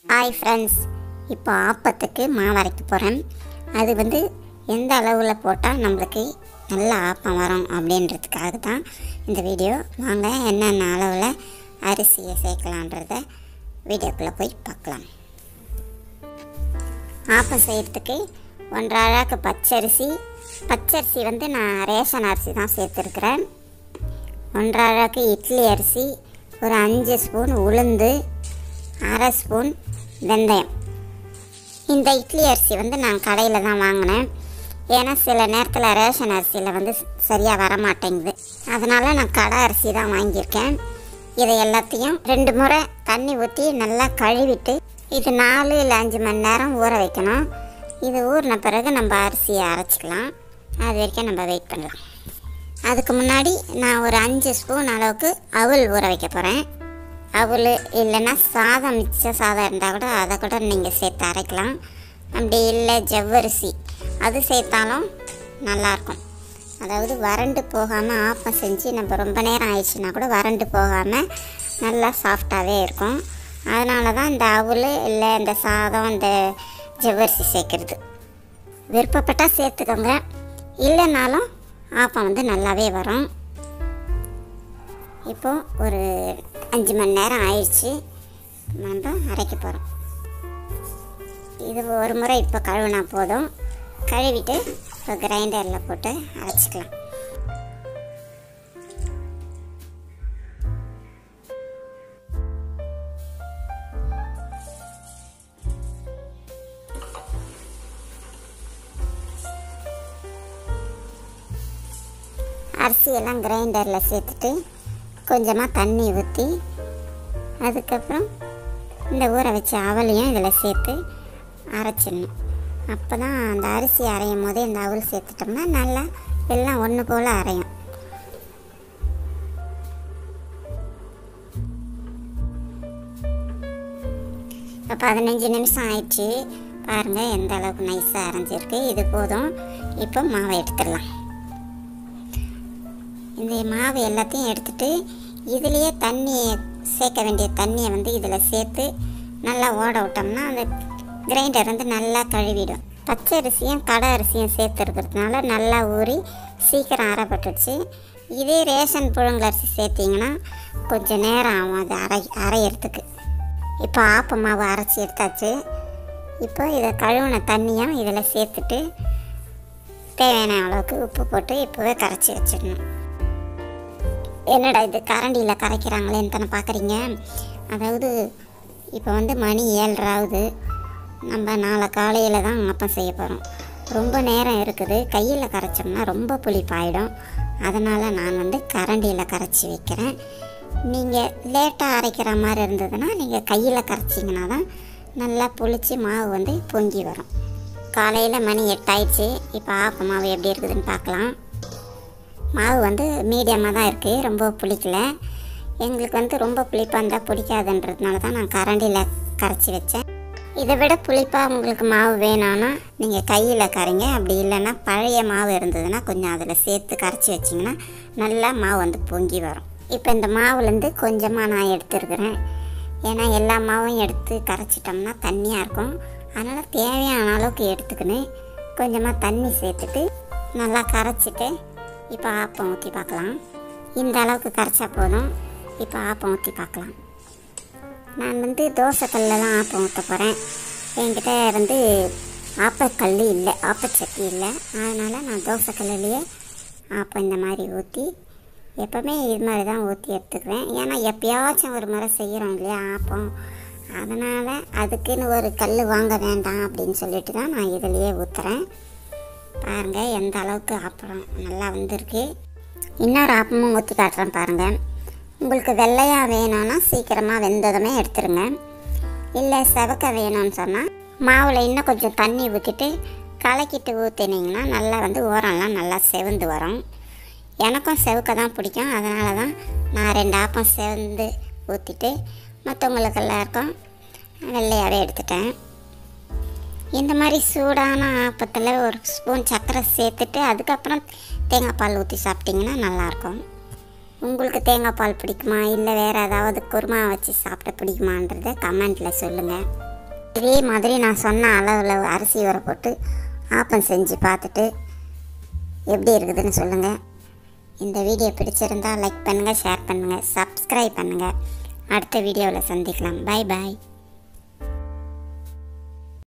hi friends இப்போ ஆப்பத்துக்கு மாவு அரைக்க போகிறேன் அது வந்து எந்த அளவில் போட்டால் நம்மளுக்கு நல்ல ஆப்பம் வரும் அப்படின்றதுக்காக தான் இந்த வீடியோ வாங்க என்னென்ன அளவில் அரிசியை சேர்க்கலான்றத வீடியோக்குள்ளே போய் பார்க்கலாம் ஆப்பம் செய்கிறதுக்கு ஒன்றரை அழகு பச்சரிசி பச்சரிசி வந்து நான் ரேஷன் அரிசி தான் சேர்த்துருக்குறேன் ஒன்றரை அழகு இட்லி அரிசி ஒரு அஞ்சு ஸ்பூன் உளுந்து அரை ஸ்பூன் வெந்தயம் இந்த இட்லி அரிசி வந்து நான் கடையில் தான் வாங்கினேன் ஏன்னா சில நேரத்தில் ரேஷன் அரிசியில் வந்து சரியாக வர மாட்டேங்குது அதனால் நான் கடை அரிசி தான் வாங்கியிருக்கேன் இதை எல்லாத்தையும் ரெண்டு முறை தண்ணி ஊற்றி நல்லா கழுவிட்டு இது நாலு இல்லை அஞ்சு மணி நேரம் ஊற வைக்கணும் இது ஊறின பிறகு நம்ம அரிசியை அரைச்சிக்கலாம் அது வரைக்கும் நம்ம வெயிட் பண்ணலாம் அதுக்கு முன்னாடி நான் ஒரு அஞ்சு ஸ்பூன் அளவுக்கு அவல் ஊற வைக்க போகிறேன் அவல் இல்லைன்னா சாதம் மிச்ச சாதம் இருந்தால் கூட அதை கூட நீங்கள் சேர்த்து அரைக்கலாம் அப்படி இல்லை ஜவ்வரிசி அது சேர்த்தாலும் நல்லாயிருக்கும் அதாவது வறண்டு போகாமல் ஆப்பம் செஞ்சு நம்ம ரொம்ப நேரம் ஆயிடுச்சுன்னா கூட வறண்டு போகாமல் நல்லா சாஃப்டாகவே இருக்கும் அதனால தான் இந்த அவல் இல்லை இந்த சாதம் இந்த ஜவ்வரிசி சேர்க்குறது விருப்பப்பட்டால் சேர்த்துக்கோங்க இல்லைனாலும் ஆப்பம் வந்து நல்லாவே வரும் இப்போது ஒரு அஞ்சு மணி நேரம் ஆயிடுச்சு நம்ம அரைக்க போகிறோம் இது ஒரு முறை இப்போ கழுவினா போதும் கழுவிட்டு இப்போ கிரைண்டரில் போட்டு அரைச்சிக்கலாம் அரிசியெல்லாம் கிரைண்டரில் சேர்த்துட்டு கொஞ்சமாக தண்ணி ஊற்றி அதுக்கப்புறம் இந்த ஊற வச்ச அவலையும் இதில் சேர்த்து அரைச்சிடணும் அப்போ தான் அந்த அரிசி அரையும் போதே இந்த அவல் சேர்த்துட்டோம்னா நல்லா எல்லாம் ஒன்று போல் அரையும் இப்போ பதினஞ்சு நிமிஷம் ஆயிடுச்சு பாருங்கள் எந்த அளவுக்கு நைஸாக அரைஞ்சிருக்கு இது போதும் இப்போ மாவை எடுத்துடலாம் இந்த மாவு எல்லாத்தையும் எடுத்துட்டு இதுலேயே தண்ணியை சேர்க்க வேண்டிய தண்ணியை வந்து இதில் சேர்த்து நல்லா ஓட விட்டோம்னா அந்த கிரைண்டர் வந்து நல்லா கழுவிடும் பச்சை அரிசியும் கடை அரிசியும் சேர்த்துருக்கிறதுனால நல்லா ஊறி சீக்கிரம் அரைப்பட்டுச்சு இதே ரேஷன் புழுங்கல் அரிசி சேர்த்திங்கன்னா கொஞ்சம் நேரம் ஆகும் அது அரை அரையிறதுக்கு இப்போ ஆப்ப மாவு அரைச்சி எடுத்தாச்சு இப்போ இதை கழுவின தண்ணியும் இதில் சேர்த்துட்டு தேவையான அளவுக்கு உப்பு போட்டு இப்போவே கரைச்சி வச்சிடணும் என்னடா இது கரண்டியில் கரைக்கிறாங்களேன்னு தானே பார்க்குறீங்க அதாவது இப்போ வந்து மணி ஏழ்ராகுது நம்ம நாளை காலையில் தான் அப்பம் செய்ய போகிறோம் ரொம்ப நேரம் இருக்குது கையில் கரைச்சோம்னா ரொம்ப புளிப்பாயிடும் அதனால் நான் வந்து கரண்டியில் கரைச்சி வைக்கிறேன் நீங்கள் லேட்டாக அரைக்கிற மாதிரி இருந்ததுன்னா நீங்கள் கையில் கரைச்சிங்கன்னா தான் நல்லா புளிச்சு மாவு வந்து பொங்கி வரும் காலையில் மணி எட்டாயிடுச்சு இப்போ ஆப்ப மாவு எப்படி இருக்குதுன்னு பார்க்கலாம் மாவு வந்து மீடியமாக தான் இருக்குது ரொம்ப புளிக்கல எங்களுக்கு வந்து ரொம்ப புளிப்பாக இருந்தால் பிடிக்காதுன்றதுனால தான் நான் கரண்டியில் கரைச்சி வச்சேன் இதை விட புளிப்பாக உங்களுக்கு மாவு வேணும்னா நீங்கள் கையில் கரைங்க அப்படி இல்லைன்னா பழைய மாவு இருந்ததுன்னா கொஞ்சம் அதில் சேர்த்து கரைச்சி வச்சிங்கன்னா நல்லா மாவு வந்து பொங்கி வரும் இப்போ இந்த மாவுலேருந்து கொஞ்சமாக நான் எடுத்துருக்கிறேன் ஏன்னா எல்லா மாவும் எடுத்து கரைச்சிட்டோம்னா தண்ணியாக இருக்கும் அதனால் தேவையான அளவுக்கு எடுத்துக்கின்னு கொஞ்சமாக தண்ணி சேர்த்துட்டு நல்லா கரைச்சிட்டு இப்போ ஆப்பம் ஊற்றி பார்க்கலாம் இந்த அளவுக்கு கரைச்சா போதும் இப்போ ஆப்பம் ஊற்றி பார்க்கலாம் நான் வந்து தோசைக்கல்லில் தான் ஆப்பம் ஊற்ற போகிறேன் என்கிட்ட வந்து ஆப்பக்கல் இல்லை ஆப்பச்சட்டி இல்லை அதனால் நான் தோசைக்கல்லையே ஆப்பம் இந்த மாதிரி ஊற்றி எப்போவுமே இது மாதிரி தான் ஊற்றி எடுத்துக்குவேன் ஏன்னா எப்பயாச்சும் ஒரு முறை செய்கிறோம் இல்லையா ஆப்பம் அதனால் அதுக்குன்னு ஒரு கல் வாங்க வேண்டாம் அப்படின்னு சொல்லிட்டு தான் நான் இதிலையே ஊற்றுறேன் பாருங்கள் எந்த அளவுக்கு ஆப்பம் நல்லா வந்திருக்கு இன்னொரு ஆப்பமும் ஊற்றி காட்டுறேன் பாருங்கள் உங்களுக்கு வெள்ளையாக வேணும்னா சீக்கிரமாக வெந்ததுமே எடுத்துருங்க இல்லை செவக்க வேணும்னு சொன்னால் மாவில் இன்னும் கொஞ்சம் தண்ணி ஊற்றிட்டு கலக்கிட்டு ஊற்றினீங்கன்னா நல்லா வந்து ஓரம்லாம் நல்லா செவந்து வரும் எனக்கும் செவக்க தான் பிடிக்கும் அதனால தான் நான் ரெண்டு ஆப்பம் செவந்து ஊற்றிட்டு மற்றவங்களுக்கு எல்லாருக்கும் வெள்ளையாகவே எடுத்துட்டேன் இந்த மாதிரி சூடான ஆப்பத்தில் ஒரு ஸ்பூன் சர்க்கரை சேர்த்துட்டு அதுக்கப்புறம் தேங்காய் பால் ஊற்றி சாப்பிட்டிங்கன்னா நல்லாயிருக்கும் உங்களுக்கு தேங்காய் பால் பிடிக்குமா இல்லை வேறு ஏதாவது குருமா வச்சு சாப்பிட பிடிக்குமான்றத கமெண்ட்டில் சொல்லுங்கள் இதே மாதிரி நான் சொன்ன அளவில் அரிசி ஊற போட்டு ஆப்பம் செஞ்சு பார்த்துட்டு எப்படி இருக்குதுன்னு சொல்லுங்கள் இந்த வீடியோ பிடிச்சிருந்தா லைக் பண்ணுங்கள் ஷேர் பண்ணுங்கள் சப்ஸ்கிரைப் பண்ணுங்கள் அடுத்த வீடியோவில் சந்திக்கலாம் பாய் பாய்